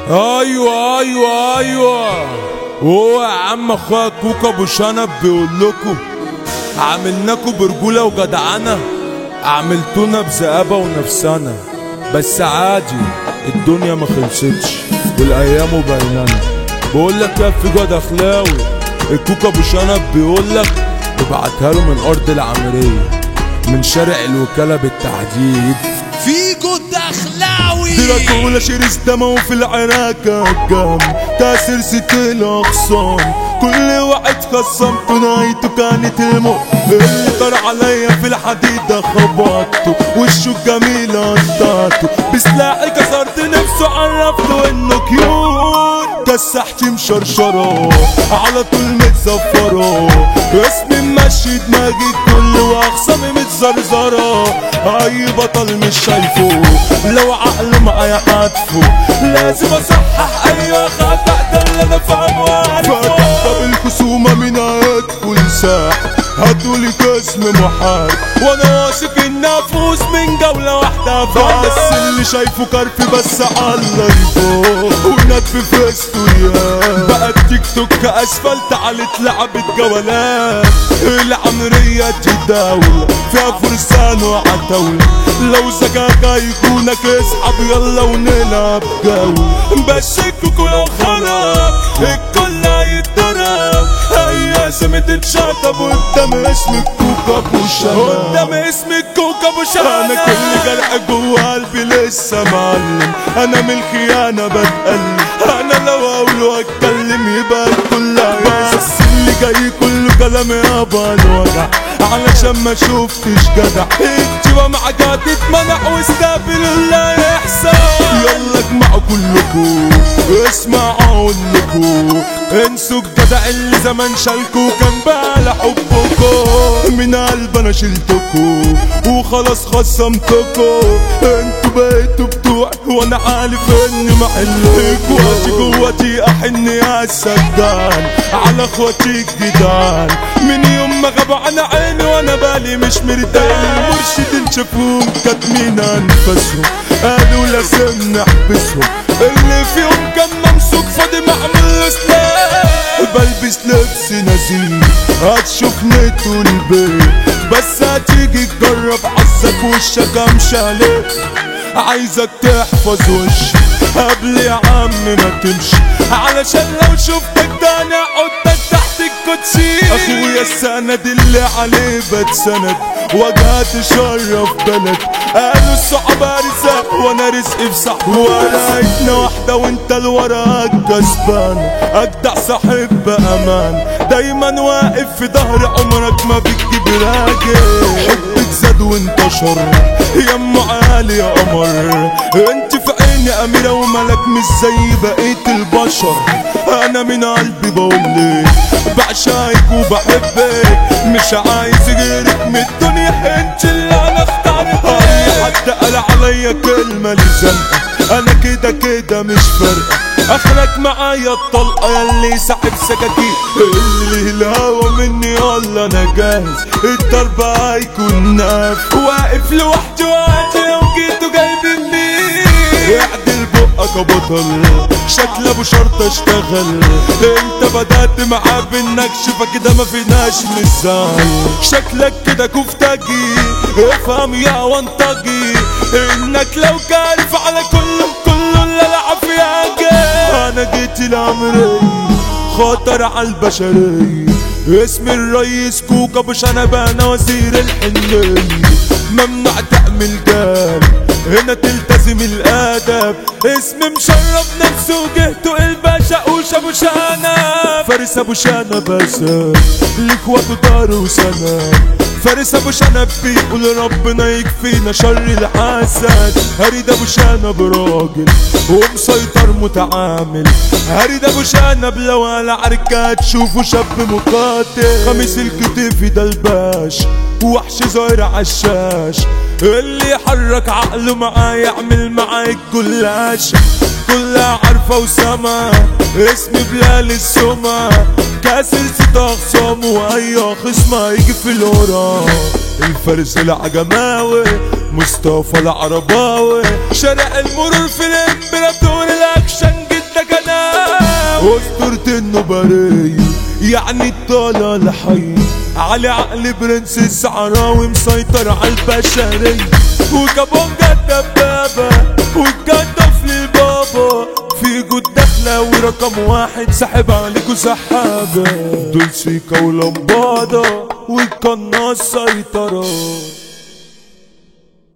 ايوه ايوه ايوه هو يا عم اخويا كوكا ابو شنب بيقول لكم عملناكوا برجوله وجدعنه عملتونا بذئابه ونفسنا بس عادي الدنيا ما خلصتش والايام بيننا بقول لك يا في جد اخلاوي الكوكا ابو شنب بيقول لك ابعتها له من ارض العمريه من شارع الوكاله بالتحديد فيجو الدخلاوي دراكولا شرس دمه في العراكة الجم كاسر ست الأغصان كل واحد خصمته نهايته كانت الموت اللي طار عليا في الحديدة خبطته وشه جميل قطعته بسلاحي كسرت نفسه عرفته انه كيوت كسحت مشرشرة على طول متزفرة اسمي ماشي دماغي كل واخصامي متزرزرة اي بطل مش شايفه لو عقله معايا حاتفه لازم اصحح اي خطأ ده اللي انا فاهمه وعارفه طب الخصومة من هيدخل ساح هاتولي قسم محارب وانا واثق اني افوز من جولة واحدة بس اللي شايفه كرفي بس على يفوق ونات في فيستو يا بقى التيك توك اسفلت على لعبة جولات العمرية دي دولة فيها فرسان وعتاولة لو زكاك هيكونك اسحب يلا ونلعب جولة بس الكوكو لو خرب الكل هيتضرب هي سمة تتشطب قدام اسم الكوكا ابو شمال قدام اسم الكوكا ابو شمال انا كل جرح جوه قلبي لسه معلم انا من الخيانة بتقلب انا لو اقول واتكلم يبقى الكل بس اللي جاي كله كلام يابا الوجع علشان ما شفتش جدع انتوا معاك هتتمنع واستقبلوا اللي يحصل يلا اجمعوا كلكم اسمعوا اقول لكم انسوا الجدع اللي زمان شالكوا كان بقى حبكم من قلب انا شلتكم وخلاص خصمتكم انتوا بقيتوا بتوع وانا عارف اني محلكم اخواتي جواتي احن يا السجان على اخواتي الجدعان من يوم ما غابوا عن عيني وانا بالي مش مرتاح المرشدين شافوهم كاتمين انفاسهم قالوا لازم نحبسهم اللي فيهم كان ممسوك فاضي معمول سلاح بلبس لبس نزيه هتشوفني طول البيت بس هتيجي تجرب حظك وشك امشي عليك عايزك تحفظ وشي قبل يا عم ما تمشي علشان لو شفتك تاني احطك تحت الكوتشي اخويا السند اللي عليه بتسند وجهة تشرف بلد قالوا الصعب رزق وانا رزقي في صاحبي ورقتنا واحدة وانت الورق كسبان اجدع صاحب بامان دايما واقف في ظهر عمرك ما بتجيب راجل حبك زاد وانتشر يا ام علي يا قمر انت في عيني اميرة وملك مش زي بقية البشر انا من قلبي بقولك بعشقك وبحبك مش عايز غيرك من الدنيا انت اللي انا اخترتك اي حد قال عليا كلمة لزنقة انا كده كده مش فارقة اخرك معايا الطلقة ياللي ساحب سكاكين اللي الهوا مني يلا انا جاهز الضرب هيكون ناف واقف لوحدي وقت لو جيتوا جايبين بيه اعدل بقك يا بطل شكل ابو شرطة اشتغل انت بدأت معاه بالنكش فكده ما فيناش مثال شكلك كده كفتاجي افهم يا وانطجي انك لو كارف على كله كله اللي العب فيها جاي انا جيت العمرية خطر على البشرية اسم الرئيس كوكا ابو شنبانة وزير الحنية ممنوع تعمل جال هنا تلتزم الادب اسم مشرف نفسه وجهته الباشا اوش ابو شنب فارس ابو شنب اسد لاخواته دار وسند فارس ابو شنب بيقول ربنا يكفينا شر الحسد هريد ابو شنب راجل ومسيطر متعامل هريد ابو شنب لو على عركة تشوفه شاب مقاتل خميس الكتف ده الباش وحش ظاهر عالشاش اللي يحرك عقله معاه يعمل معاه الكلاش كلها عارفة وسما اسم بلال السما كاسر ست اخصام واي خصم هيجي في الورا الفارس العجماوي مصطفى العرباوي شارع المرور في الامبراطور الاكشن جديد اسطورة النبرية يعني الطالة الحي علي عقل برنس السعراوي مسيطر على البشرية وكابونجا الدبابة والجدف للبابا في جود داخلة ورقم واحد ساحب عليكوا سحابة دول سيكا ولمبادة والقناص سيطرة